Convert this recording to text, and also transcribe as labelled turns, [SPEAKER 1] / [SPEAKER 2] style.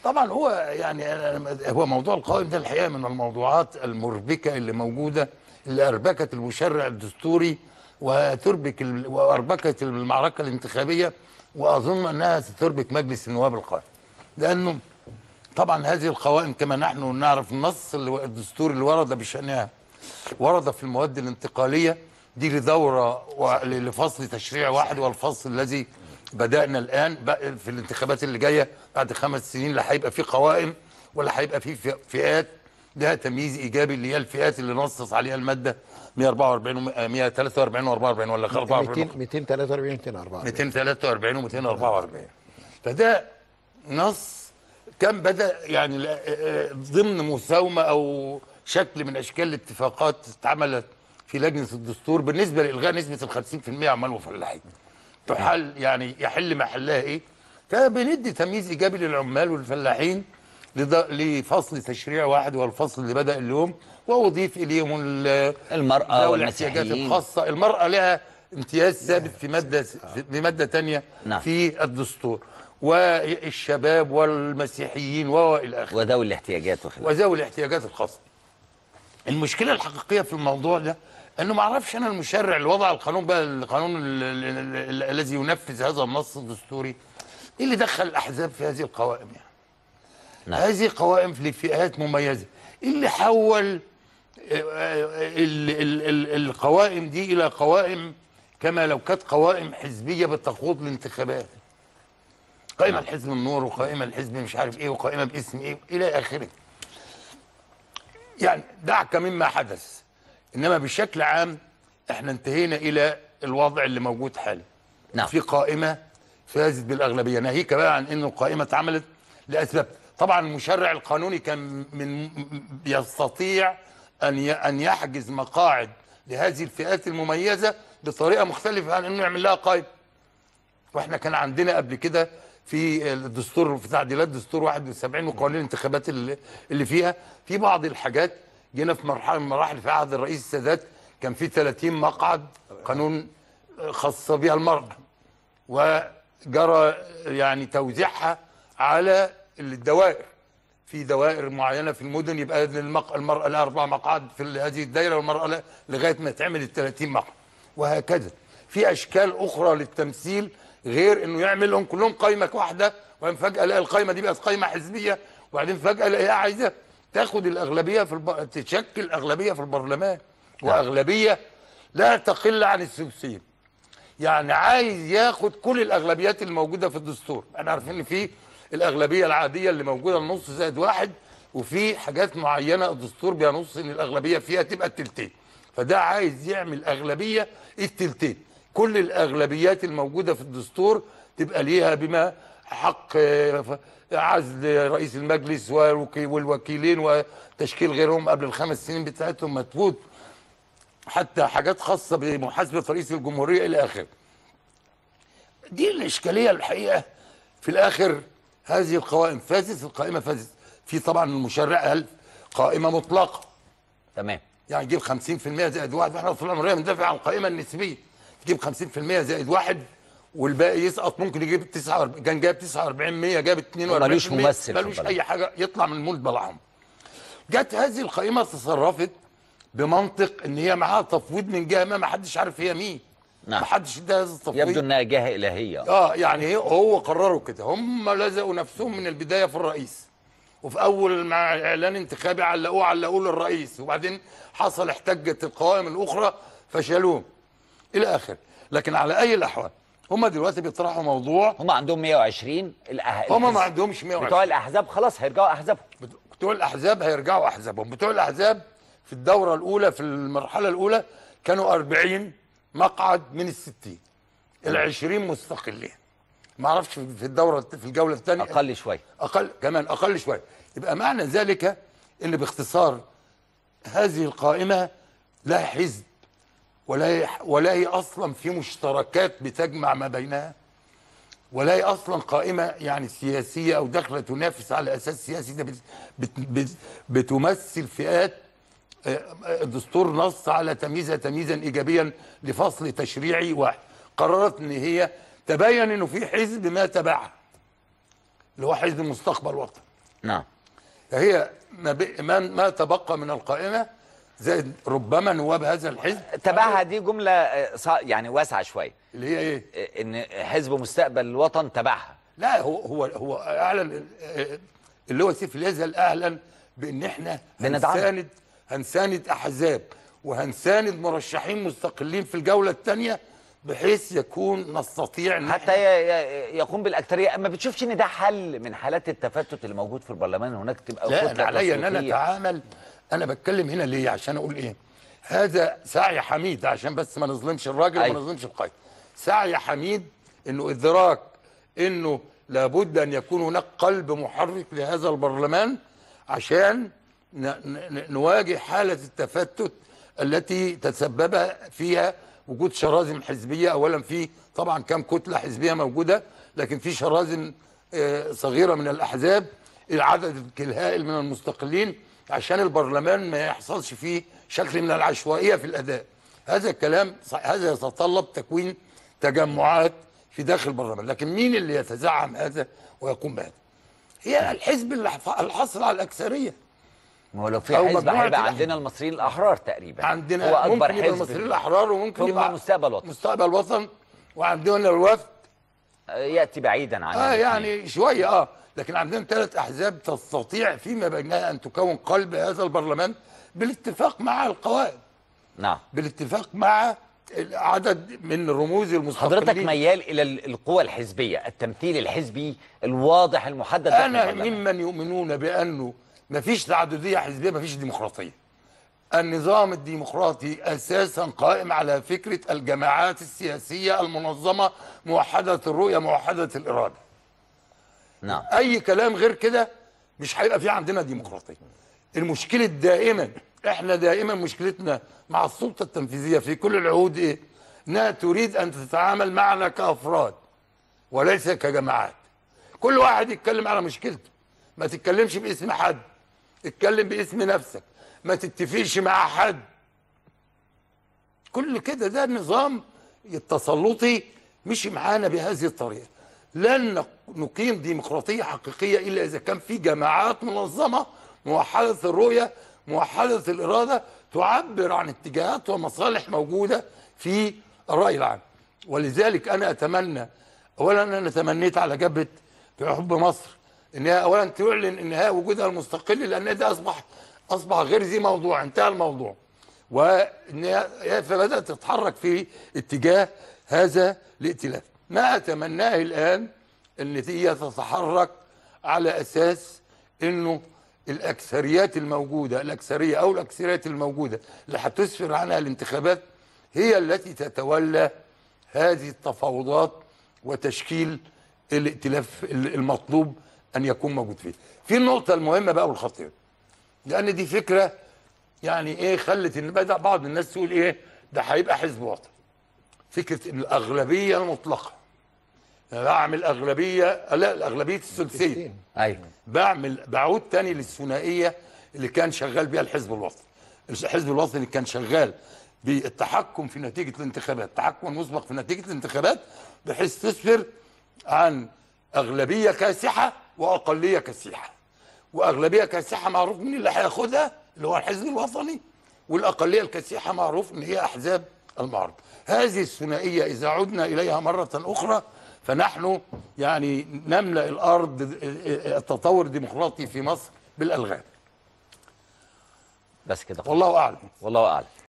[SPEAKER 1] طبعا هو يعني أنا- هو موضوع القوائم ده الحقيقه من الموضوعات المربكه اللي موجوده اللي اربكت المشرع الدستوري وتربك ال- واربكت المعركه الانتخابيه واظن انها ستربك مجلس النواب القادم لانه طبعا هذه القوائم كما نحن نعرف النص اللي- الدستوري اللي ورد بشانها ورد في المواد الانتقاليه دي لدوره و- لفصل تشريع واحد والفصل الذي بدانا الان بقى في الانتخابات اللي جايه بعد خمس سنين لا هيبقى في قوائم ولا هيبقى في في- فئات لها تمييز ايجابي اللي هي الفئات اللي نصص عليها الماده 144 و 143 و44 ولا 44
[SPEAKER 2] 200 243 244
[SPEAKER 1] 243 و244 فده نص كان بدا يعني لا- آه، ضمن مساومه او شكل من اشكال الاتفاقات اتعملت في لجنه الدستور بالنسبه لالغاء نسبه ال 50% عمال وفلاحين تحل يعني يحل محلها ايه؟ فبندي تمييز ايجابي للعمال والفلاحين لض- لفصل تشريع واحد والفصل اللي بدا اليوم واضيف اليهم ال-
[SPEAKER 3] المرأة
[SPEAKER 1] ذوي الاحتياجات
[SPEAKER 3] والمسيحيين.
[SPEAKER 1] الخاصه المراه لها امتياز ثابت في ماده في ماده ثانيه
[SPEAKER 3] نعم.
[SPEAKER 1] في الدستور والشباب والمسيحيين والى اخره
[SPEAKER 3] وذوي الاحتياجات وخلافه
[SPEAKER 1] وذوي الاحتياجات الخاصه المشكله الحقيقيه في الموضوع ده انه ما اعرفش انا المشرع اللي وضع القانون بقى القانون ال- ال- ال- الذي ينفذ هذا النص الدستوري ايه اللي دخل الاحزاب في هذه القوائم يعني
[SPEAKER 3] نعم.
[SPEAKER 1] هذه قوائم لفئات مميزه ايه اللي حول آه، آه، ال- ال- ال- القوائم دي الى قوائم كما لو كانت قوائم حزبيه بتخوض الانتخابات قائمه الحزب النور وقائمه الحزب مش عارف ايه وقائمه باسم ايه الى اخره يعني دعك مما حدث انما بشكل عام احنا انتهينا الى الوضع اللي موجود حاليا
[SPEAKER 3] نعم.
[SPEAKER 1] في قائمه فازت بالاغلبيه ناهيك بقى عن انه القائمه اتعملت لاسباب طبعا المشرع القانوني كان من يستطيع ان ي- ان يحجز مقاعد لهذه الفئات المميزه بطريقه مختلفه عن انه يعمل لها قائمه واحنا كان عندنا قبل كده في الدستور في تعديلات دستور 71 وقوانين الانتخابات اللي, اللي فيها في بعض الحاجات جينا في مرحله من المراحل في عهد الرئيس السادات كان في 30 مقعد قانون خاصه بها المراه وجرى يعني توزيعها على الدوائر في دوائر معينه في المدن يبقى المق... المراه لها اربع مقاعد في هذه الدائره والمراه لها لغايه ما تعمل ال 30 مقعد وهكذا في اشكال اخرى للتمثيل غير انه يعملهم كلهم قائمه واحده وبعدين فجاه الاقي القائمه دي بقت قائمه حزبيه وبعدين فجاه الاقيها عايزه تاخد الاغلبيه في الب... تشكل اغلبيه في البرلمان واغلبيه لا تقل عن السدسين يعني عايز ياخد كل الاغلبيات الموجوده في الدستور احنا عارفين ان في الاغلبيه العاديه اللي موجوده النص زائد واحد وفي حاجات معينه الدستور بينص ان الاغلبيه فيها تبقى التلتين فده عايز يعمل اغلبيه التلتين كل الاغلبيات الموجوده في الدستور تبقى ليها بما حق آه، ف- عزل رئيس المجلس والوكي- والوكيلين وتشكيل غيرهم قبل الخمس سنين بتاعتهم متفوت حتى حاجات خاصه بمحاسبه رئيس الجمهوريه الى اخره. دي الاشكاليه الحقيقه في الاخر هذه القوائم فازت القائمه فازت في طبعا المشرع قال قائمه مطلقه
[SPEAKER 3] تمام
[SPEAKER 1] يعني تجيب 50% زائد واحد واحنا طول عمرنا بندافع عن القائمه النسبيه تجيب 50% زائد واحد والباقي يسقط ممكن يجيب 49 كان جايب 49 100 جاب 42
[SPEAKER 3] ملوش ممثل في
[SPEAKER 1] ملوش
[SPEAKER 3] البلد.
[SPEAKER 1] اي حاجه يطلع من المول بلعهم جت هذه القائمه تصرفت بمنطق ان هي معاها تفويض من جهه ما ما حدش عارف هي مين
[SPEAKER 3] نعم.
[SPEAKER 1] ما حدش ادى هذا التفويض
[SPEAKER 3] يبدو انها جهه الهيه
[SPEAKER 1] اه يعني هي- هو قرروا كده هم لزقوا نفسهم من البدايه في الرئيس وفي اول مع اعلان انتخابي علقوه علقوه للرئيس وبعدين حصل احتجت القوائم الاخرى فشالوه الى اخره لكن على اي الاحوال هم دلوقتي بيطرحوا موضوع
[SPEAKER 3] هم عندهم 120 الأه...
[SPEAKER 1] هم ما
[SPEAKER 3] الحزب-
[SPEAKER 1] عندهمش 120
[SPEAKER 3] بتوع الاحزاب خلاص هيرجعوا احزابهم
[SPEAKER 1] بتوع الاحزاب هيرجعوا احزابهم بتوع الاحزاب في الدوره الاولى في المرحله الاولى كانوا 40 مقعد من ال 60 ال 20 مستقلين ما اعرفش في الدوره في الجوله الثانيه
[SPEAKER 3] اقل شويه
[SPEAKER 1] اقل كمان اقل شويه يبقى معنى ذلك ان باختصار هذه القائمه لا حزب ولا هي ولا هي اصلا في مشتركات بتجمع ما بينها ولا هي اصلا قائمه يعني سياسيه او داخله تنافس على اساس سياسي ده بت بت بت بتمثل فئات آه، آه، الدستور نص على تمييزها تمييزا ايجابيا لفصل تشريعي واحد قررت ان هي تبين انه في حزب ما تبعها اللي هو حزب مستقبل وطن
[SPEAKER 3] نعم
[SPEAKER 1] فهي ما, ب... ما ما تبقى من القائمه زائد ربما نواب هذا الحزب
[SPEAKER 3] تبعها دي جمله آه، صا- يعني واسعه شويه
[SPEAKER 1] اللي هي ايه؟
[SPEAKER 3] آه، ان حزب مستقبل الوطن تبعها
[SPEAKER 1] لا هو هو هو اعلن اللي هو سيف الازهر اعلن بان احنا
[SPEAKER 3] بندعم.
[SPEAKER 1] هنساند هنساند احزاب وهنساند مرشحين مستقلين في الجوله الثانيه بحيث يكون نستطيع ان
[SPEAKER 3] حتى ي- ي- يقوم بالاكثريه ما بتشوفش ان ده حل من حالات التفتت اللي موجود في البرلمان هناك تبقى
[SPEAKER 1] لا
[SPEAKER 3] كتلة
[SPEAKER 1] انا عليا ان انا
[SPEAKER 3] تصويتية.
[SPEAKER 1] اتعامل انا بتكلم هنا ليه عشان اقول ايه هذا سعي حميد عشان بس ما نظلمش الراجل وما
[SPEAKER 3] أيوة.
[SPEAKER 1] نظلمش القائد سعي حميد انه ادراك انه لابد ان يكون هناك قلب محرك لهذا البرلمان عشان ن- ن- نواجه حاله التفتت التي تسبب فيها وجود شرازم حزبيه اولا في طبعا كم كتله حزبيه موجوده لكن في شرازم آه، صغيره من الاحزاب العدد الهائل من المستقلين عشان البرلمان ما يحصلش فيه شكل من العشوائيه في الاداء هذا الكلام ص- هذا يتطلب تكوين تجمعات في داخل البرلمان لكن مين اللي يتزعم هذا ويقوم بهذا هي الحزب اللي حف- الحصل على الاكثريه
[SPEAKER 3] ما هو لو في
[SPEAKER 1] أو
[SPEAKER 3] حزب
[SPEAKER 1] مجموعة
[SPEAKER 3] هيبقى
[SPEAKER 1] الأحزاب.
[SPEAKER 3] عندنا المصريين الاحرار تقريبا
[SPEAKER 1] عندنا
[SPEAKER 3] هو اكبر
[SPEAKER 1] ممكن يبقى
[SPEAKER 3] حزب
[SPEAKER 1] المصريين الاحرار وممكن
[SPEAKER 3] ثم
[SPEAKER 1] يبقى
[SPEAKER 3] مستقبل وطن.
[SPEAKER 1] مستقبل وطن وعندنا الوفد
[SPEAKER 3] ياتي بعيدا عن
[SPEAKER 1] اه
[SPEAKER 3] الاثنين.
[SPEAKER 1] يعني شويه اه لكن عندنا ثلاث احزاب تستطيع فيما بينها ان تكون قلب هذا البرلمان بالاتفاق مع القوائم
[SPEAKER 3] نعم
[SPEAKER 1] بالاتفاق مع عدد من رموز المستقلين
[SPEAKER 3] حضرتك ميال الى ال- القوى الحزبيه التمثيل الحزبي الواضح المحدد داخل
[SPEAKER 1] انا
[SPEAKER 3] البرلمان.
[SPEAKER 1] ممن يؤمنون بانه ما فيش تعدديه حزبيه ما فيش ديمقراطيه النظام الديمقراطي اساسا قائم على فكره الجماعات السياسيه المنظمه موحده الرؤيه موحده الاراده
[SPEAKER 3] نعم
[SPEAKER 1] اي كلام غير كده مش هيبقى في عندنا ديمقراطيه المشكله دائما احنا دائما مشكلتنا مع السلطه التنفيذيه في كل العهود ايه انها تريد ان تتعامل معنا كافراد وليس كجماعات كل واحد يتكلم على مشكلته ما تتكلمش باسم حد اتكلم باسم نفسك ما تتفقش مع حد كل كده ده النظام التسلطي مشي معانا بهذه الطريقه لن نق- نقيم ديمقراطيه حقيقيه الا اذا كان في جماعات منظمه موحده الرؤيه موحده الاراده تعبر عن اتجاهات ومصالح موجوده في الراي العام ولذلك انا اتمنى اولا انا تمنيت على جبهه في حب مصر انها اولا تعلن انها وجودها المستقل لان ده اصبح اصبح غير ذي موضوع انتهى الموضوع وانها هي فبدات تتحرك في اتجاه هذا الائتلاف ما اتمناه الان ان هي تتحرك على اساس انه الاكثريات الموجوده الاكثريه او الاكثريات الموجوده اللي هتسفر عنها الانتخابات هي التي تتولى هذه التفاوضات وتشكيل الائتلاف المطلوب ان يكون موجود فيه. في النقطه المهمه بقى والخطيره لان دي فكره يعني ايه خلت ان بدا بعض الناس تقول ايه ده هيبقى حزب وطني فكره ان الاغلبيه المطلقه أنا بعمل اغلبيه لا الاغلبيه الثلثيه
[SPEAKER 3] ايوه
[SPEAKER 1] بعمل بعود تاني للثنائيه اللي كان شغال بيها الحزب الوطني الحزب الوطني اللي كان شغال بالتحكم في نتيجه الانتخابات التحكم المسبق في نتيجه الانتخابات بحيث تسفر عن اغلبيه كاسحه واقليه كسيحه واغلبيه كاسحه معروف مين اللي هياخدها اللي هو الحزب الوطني والاقليه الكاسحه معروف ان هي احزاب المعارضه هذه الثنائيه اذا عدنا اليها مره اخرى فنحن يعني نملا الارض التطور الديمقراطي في مصر بالالغام
[SPEAKER 3] بس كده
[SPEAKER 1] والله اعلم
[SPEAKER 3] والله اعلم